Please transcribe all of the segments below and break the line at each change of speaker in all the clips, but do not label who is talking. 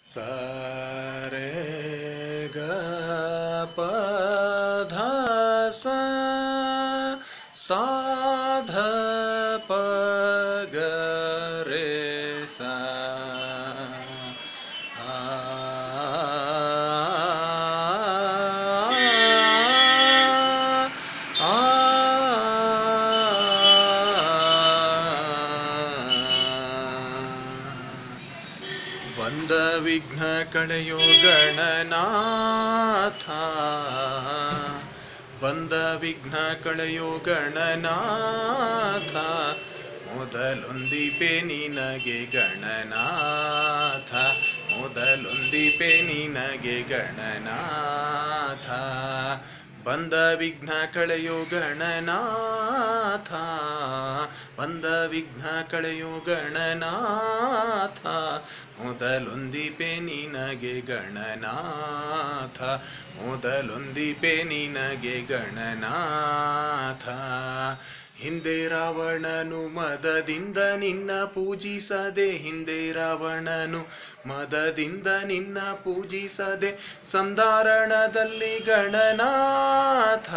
ಸಾರೆ ಗ ಪ ಧ ಸ ಸಾಧ ಪ ಗ ರೇ ಸ ಆ ಆ ಬಂದ ವಿಘ್ನ ಕಳೆಯೋ ಗಣನಾಥ ಬಂದ ವಿಘ್ನ ಕಳೆಯೋ ಗಣನಾಥ ಮೊದಲೊಂದಿಪೆ ನಿನಗೆ ಗಣನಾಥ ಮೊದಲೊಂದಿಪೆ ನಿನಗೆ ಗಣನಾಥ ಬಂದ ವಿಘ್ನ ಕಳೆಯೋ ಗಣನಾಥ ಬಂದ ವಿಘ್ನ ಕಳೆಯೋ ಗಣನಾಥ ಮೊದಲೊಂದಿಪೆ ನಿನಗೆ ಗಣನಾಥ ಮೊದಲೊಂದಿಪೆ ನಿನಗೆ ಗಣನಾಥ ಹಿಂದೆ ರಾವಣನು ಮದದಿಂದ ನಿನ್ನ ಪೂಜಿಸದೆ ಹಿಂದೆ ರಾವಣನು ಮದದಿಂದ ನಿನ್ನ ಪೂಜಿಸದೆ ಸಂಧಾರಣದಲ್ಲಿ ಗಣನಾಥ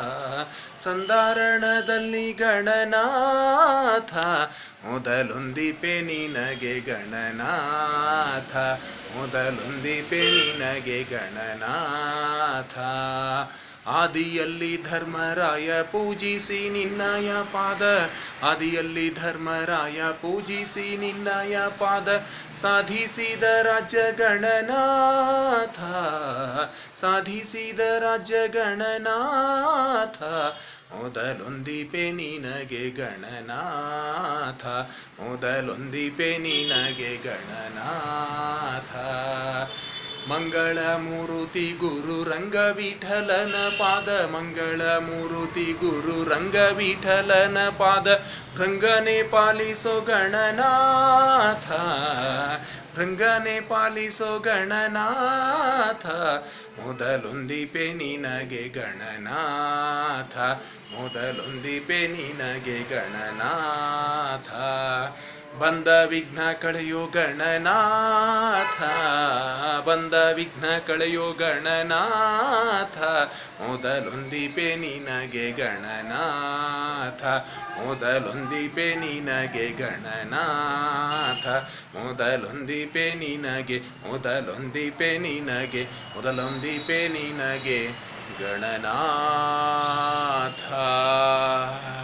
ಸಂಧಾರಣದಲ್ಲಿ ಗಣನಾಥ ಮೊದಲೊಂದಿಪೆ ನಿನಗೆ ಗಣನಾಥ ಮೊದಲೊಂದಿಪೆ ನಿನಗೆ ಗಣನಾಥ ಆದಿಯಲ್ಲಿ ಧರ್ಮರಾಯ ಪೂಜಿಸಿ ನಿನ್ನಯ ಪಾದ ಆದಿಯಲ್ಲಿ ಧರ್ಮರಾಯ ಪೂಜಿಸಿ ನಿನ್ನಯ ಪಾದ ಸಾಧಿಸಿದ ರಾಜ್ಯ ಗಣನಾಥ ಸಾಧಿಸಿದ ರಾಜ್ಯ ಗಣನಾಥ ಮೊದಲೊಂದಿಪೆ ನಿನಗೆ ಗಣನಾಥ ಮೊದಲೊಂದಿಪೆ ನಿನಗೆ ಗಣನಾಥ ಮಂಗಳ ಮೂರುತಿ ಗುರು ರಂಗ ವಿಠಲನ ಪಾದ ಮಂಗಳ ಮೂರುತಿ ಗುರು ರಂಗ ವಿಠಲನ ಪಾದ ಭೃಂಗನೆ ಪಾಲಿಸೋ ಗಣನಾಥ ಭೃಂಗನೆ ಪಾಲಿಸೋ ಗಣನಾಥ ಮೊದಲೊಂದಿಪೆ ನಿನಗೆ ಗಣನಾಥ ಮೊದಲೊಂದಿಪೆ ನಿನಗೆ ಗಣನಾಥ ಬಂದ ವಿಘ್ನ ಕಳೆಯೋ ಗಣನಾಥ ಬಂದ ವಿಘ್ನ ಕಳೆಯೋ ಗಣನಾಥ ಮೊದಲೊಂದಿಪೆ ನಿನಗೆ ಗಣನಾಥ ಮೊದಲೊಂದಿಪೆ ನಿನಗೆ ಗಣನಾಥ ಮೊದಲೊಂದಿಪೆ ನಿನಗೆ ಮೊದಲೊಂದಿಪೆ ನಿನಗೆ ಮೊದಲೊಂದಿಪೆ ನಿನಗೆ ಗಣನಾಥ